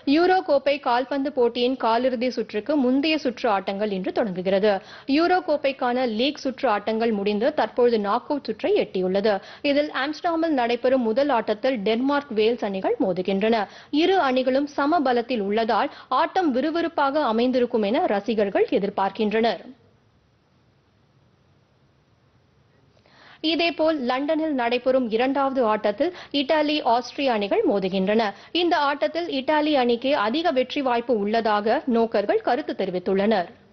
euro கோப்பை கால்பந்து போட்டியின் காலிறுதி சுற்றுக்கு முந்தைய சுற்று ஆட்டங்கள் இன்று தொடங்குகிறது யூரோ கோப்பைக்கான லீக் சுற்று ஆட்டங்கள் முடிந்து தற்பொழுது நாக் அவுட் சுற்றை எட்டியுள்ளது இதில் ஆம்ஸ்டர்டாமில் நடைபெறும் முதல் ஆட்டத்தில் டென்மார்க் வேல்ஸ் அணிகள் மோதுகின்றன இரு அணிகளும் சம பலத்தில் உள்ளதால் ஆட்டம் விறுவிறுப்பாக அமைந்திருக்கும் என ரசிகர்கள் எதிர்பார்க்கின்றனர் இதேபோல் லண்டனில் நடைபெறும் இரண்டாவது ஆட்டத்தில் இத்தாலி ஆஸ்திரிய அணிகள் மோதுகின்றன இந்த ஆட்டத்தில் இத்தாலி அணிக்கு அதிக வெற்றி வாய்ப்பு உள்ளதாக நோக்கர்கள் கருத்து தெரிவித்துள்ளனர்